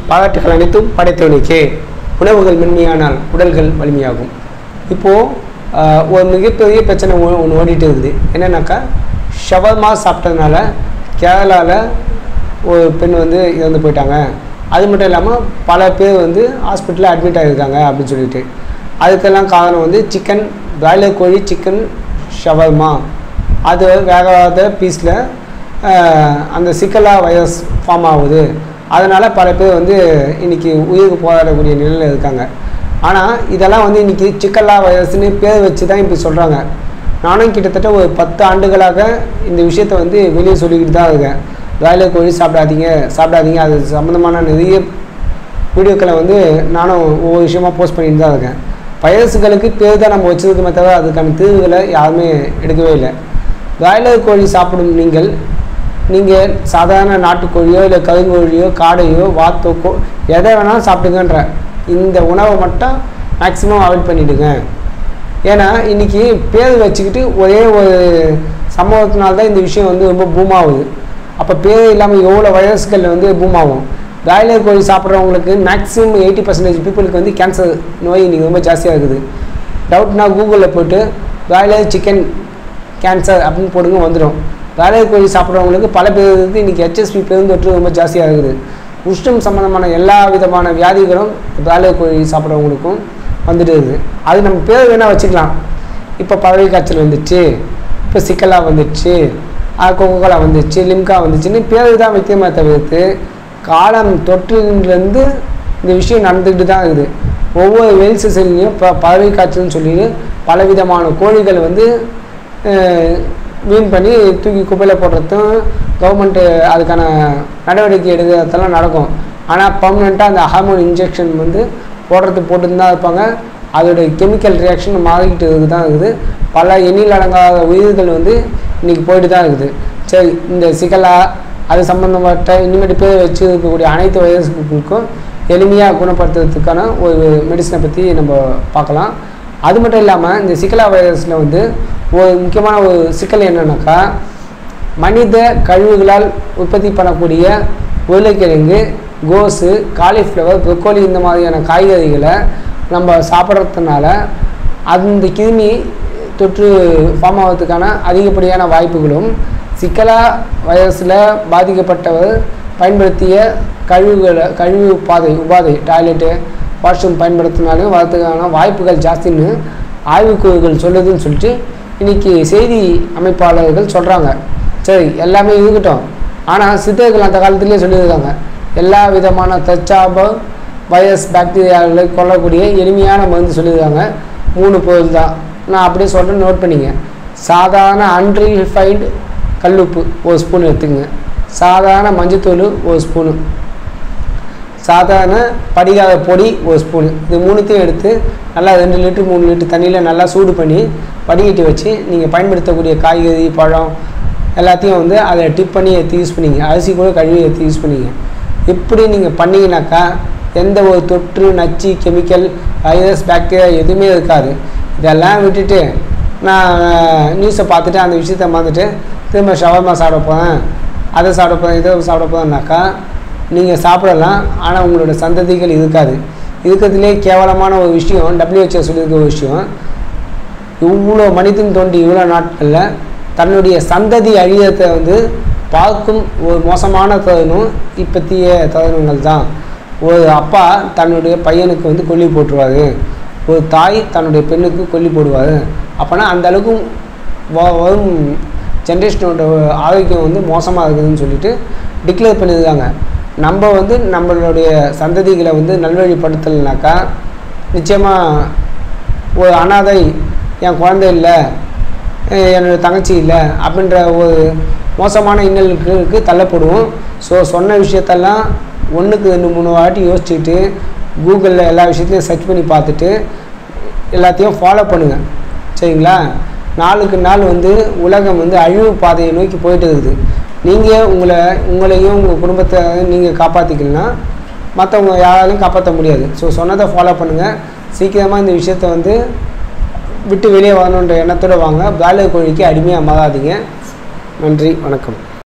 பாராட்டுகள் அனைத்தும் படைத்தவனுக்கே உணவுகள் மென்மையானால் உடல்கள் வலிமையாகும் இப்போது ஒரு மிகப்பெரிய பிரச்சனை ஒன்று ஓடிட்டு இருக்குது என்னன்னாக்கா ஷவர்மா சாப்பிட்டதுனால கேரளாவில் ஒரு பெண் வந்து இறந்து போயிட்டாங்க அது மட்டும் இல்லாமல் பல பேர் வந்து ஹாஸ்பிட்டலில் அட்மிட் ஆகியிருக்காங்க அப்படின்னு சொல்லிட்டு அதுக்கெல்லாம் காரணம் வந்து சிக்கன் பிராய்லர் கோழி சிக்கன் ஷவர்மா அது வேகாத பீஸில் அந்த சிக்கலா வைரஸ் ஃபார்ம் ஆகுது அதனால் பல பேர் வந்து இன்றைக்கி உயிருக்கு போராடக்கூடிய நிலையில் இருக்காங்க ஆனால் இதெல்லாம் வந்து இன்றைக்கி சிக்கல்லா வைரஸ்னு பேர் வச்சு தான் இப்படி சொல்கிறாங்க நானும் கிட்டத்தட்ட ஒரு பத்து ஆண்டுகளாக இந்த விஷயத்தை வந்து வெளியே சொல்லிக்கிட்டு தான் இருக்கேன் பிராய்லர் கோழி சாப்பிடாதீங்க சாப்பிடாதீங்க அது சம்மந்தமான நிறைய வீடியோக்களை வந்து நானும் ஒவ்வொரு விஷயமா போஸ்ட் பண்ணிட்டு தான் இருக்கேன் வயசுகளுக்கு பேர் தான் நம்ம வச்சுருக்கோமே தவிர அதுக்கான தீர்வுகளை யாருமே எடுக்கவே இல்லை பிராய்லர் கோழி சாப்பிடும் நீங்கள் நீங்கள் சாதாரண நாட்டுக்கோழியோ இல்லை கருங்கோழியோ காடையோ வாத்தோ கோ எதை வேணாலும் சாப்பிடுங்கன்ற இந்த உணவை மட்டும் மேக்ஸிமம் அவாய்ட் பண்ணிவிடுங்க ஏன்னா இன்றைக்கி பேர் வச்சுக்கிட்டு ஒரே ஒரு சம்பவத்தினால தான் இந்த விஷயம் வந்து ரொம்ப பூம் ஆகுது அப்போ பேர் இல்லாமல் எவ்வளோ வயசுகளில் வந்து பூம் ஆகும் பிராய்லர் கோழி சாப்பிட்றவங்களுக்கு மேக்ஸிமம் எயிட்டி பர்சன்டேஜ் பீப்புளுக்கு வந்து கேன்சர் நோய் இன்றைக்கி ரொம்ப ஜாஸ்தியாக இருக்குது டவுட்னா கூகுளில் போட்டு பிராய்லர் சிக்கன் கேன்சர் அப்படின்னு போடுங்க வந்துடும் பிராய்லர் கோழி சாப்பிட்றவங்களுக்கு பல பேருக்கு இன்றைக்கி ஹெச்எஸ்பி பெருந்தொற்று ரொம்ப ஜாஸ்தியாக இருக்குது உஷ்ணம் சம்மந்தமான எல்லா விதமான வியாதிகளும் பிராய்லர் கோழி சாப்பிட்றவங்களுக்கும் வந்துட்டு இருக்குது அது நம்ம பேர் வேணால் வச்சுக்கலாம் இப்போ பறவை காய்ச்சல் வந்துச்சு இப்போ சிக்கலா வந்துடுச்சு கொக்கோலா வந்துச்சு லிம்கா வந்துச்சுன்னு பேர் தான் வைத்தியமே தவிர்த்து காலம் தொற்றுலேருந்து இந்த விஷயம் நடந்துக்கிட்டு தான் இருக்குது ஒவ்வொரு வெயில் சீசன்லேயும் இப்போ பறவை காய்ச்சல்னு சொல்லி பலவிதமான கோழிகள் வந்து வீண் பண்ணி தூக்கி குப்பையில் போடுறதும் கவர்மெண்ட்டு அதுக்கான நடவடிக்கை எடுக்கிறதெல்லாம் நடக்கும் ஆனால் பர்மனெண்ட்டாக அந்த ஹார்மோன் இன்ஜெக்ஷன் வந்து போடுறது போட்டு தான் இருப்பாங்க அதோடைய கெமிக்கல் ரியாக்ஷன் மாறிக்கிட்டு தான் இருக்குது பல எண்ணில் அடங்காத உயிர்கள் வந்து இன்றைக்கி போயிட்டு தான் இருக்குது சரி இந்த சிக்கலா அது சம்மந்தப்பட்ட இனிமேட்டு பேர் வச்சு இருக்கக்கூடிய அனைத்து வைரஸ்களுக்கும் எளிமையாக குணப்படுத்துறதுக்கான ஒரு மெடிசனை பற்றி நம்ம பார்க்கலாம் அது மட்டும் இல்லாமல் இந்த சிக்கலா வைரஸில் வந்து ஒரு முக்கியமான ஒரு சிக்கல் என்னன்னாக்கா மனித கழிவுகளால் உற்பத்தி பண்ணக்கூடிய உருளைக்கிழங்கு கோஸு காலிஃப்ளவர் ப்ரொக்கோலி இந்த மாதிரியான காய்கறிகளை நம்ம சாப்பிட்றதுனால அந்த கிருமி தொற்று ஃபார்ம் ஆகிறதுக்கான அதிகப்படியான வாய்ப்புகளும் சிக்கலா வைரஸில் பாதிக்கப்பட்டவர் பயன்படுத்திய கழிவுகளை கழிவு பாதை உபாதை டாய்லெட்டு வாஷ்ரூம் பயன்படுத்தினாலும் வரதுக்கான வாய்ப்புகள் ஜாஸ்தின்னு ஆய்வுக்குழுக்கள் சொல்லுதுன்னு சொல்லிட்டு இன்றைக்கி செய்தி அமைப்பாளர்கள் சொல்கிறாங்க சரி எல்லாமே இருக்கட்டும் ஆனால் சித்தர்கள் அந்த காலத்துலேயே சொல்லியிருக்காங்க எல்லா விதமான தற்சாப வைரஸ் பாக்டீரியாக்களை கொல்லக்கூடிய எளிமையான மருந்து சொல்லியிருக்காங்க மூணு பொருள் தான் நான் அப்படியே சொல்கிறேன் நோட் பண்ணிங்க சாதாரண அன்ரிஃபைன்டு கல்லுப்பு ஒரு ஸ்பூன் எடுத்துங்க சாதாரண மஞ்சத்தூள் ஒரு ஸ்பூனு சாதாரண படிகாத பொடி ஒரு ஸ்பூனு இது மூணுத்தையும் எடுத்து நல்லா ரெண்டு லிட்டர் மூணு லிட்டர் தண்ணியில் நல்லா சூடு பண்ணி வடிகட்டி வச்சு நீங்கள் பயன்படுத்தக்கூடிய காய்கறி பழம் எல்லாத்தையும் வந்து அதை டிப் பண்ணி எடுத்து யூஸ் பண்ணிங்க அரிசி கூட கழுவி எடுத்து யூஸ் பண்ணிங்க இப்படி நீங்கள் பண்ணிங்கனாக்கா எந்த ஒரு தொற்று நச்சு கெமிக்கல் வைரஸ் பாக்டீரியா எதுவுமே இருக்காது இதெல்லாம் விட்டுட்டு நான் நியூஸை பார்த்துட்டு அந்த விஷயத்த மறந்துட்டு திரும்ப ஷவர்மா சாப்பிட போகிறேன் அதை சாப்பிட போகிறேன் இதை சாப்பிட போகிறேன்னாக்கா நீங்கள் சாப்பிடலாம் ஆனால் உங்களோட சந்ததிகள் இருக்காது இருக்கிறதுலே கேவலமான ஒரு விஷயம் டபிள்யூஹெச்ஓ சொல்லியிருக்க ஒரு விஷயம் இவ்வளோ மனிதன் தோண்டி இவ்வளோ நாட்களில் தன்னுடைய சந்ததி அழியத்தை வந்து பார்க்கும் ஒரு மோசமான தருணம் இப்பத்திய தருணங்கள் தான் ஒரு அப்பா தன்னுடைய பையனுக்கு வந்து கொல்லி போட்டுருவார் ஒரு தாய் தன்னுடைய பெண்ணுக்கு கொல்லி போடுவார் அப்போனா அந்த அளவுக்கு வ- வரும் ஜென்ரேஷனோட ஆரோக்கியம் வந்து மோசமாக இருக்குதுன்னு சொல்லிட்டு டிக்ளேர் பண்ணியிருக்காங்க நம்ம வந்து நம்மளுடைய சந்ததிகளை வந்து நல்வழிப்படுத்தலைனாக்கா நிச்சயமாக ஒரு அனாதை என் குழந்தை இல்லை அஹ் என்னோட தங்கச்சி இல்லை அப்படின்ற ஒரு மோசமான இன்னல்களுக்கு தள்ளப்படுவோம் ஸோ சொன்ன விஷயத்தெல்லாம் ஒன்றுக்கு ரெண்டு மூணு வாட்டி யோசிச்சுக்கிட்டு கூகுளில் எல்லா விஷயத்தையும் சர்ச் பண்ணி பார்த்துட்டு எல்லாத்தையும் ஃபாலோ பண்ணுங்கள் சரிங்களா நாளுக்கு நாள் வந்து உலகம் வந்து அழிவு பாதையை நோக்கி போயிட்டு இருக்குது நீங்கள் உங்களை உங்களையும் உங்கள் குடும்பத்தை நீங்கள் காப்பாற்றிக்கலனா மற்றவங்க யாராலையும் காப்பாற்ற முடியாது ஸோ சொன்னதை ஃபாலோ பண்ணுங்கள் சீக்கிரமாக இந்த விஷயத்தை வந்து விட்டு வெளியே வரணுன்ற எண்ணத்தோடு வாங்க பிராய்லர் கோழிக்கு அடிமையாக மாறாதீங்க நன்றி வணக்கம்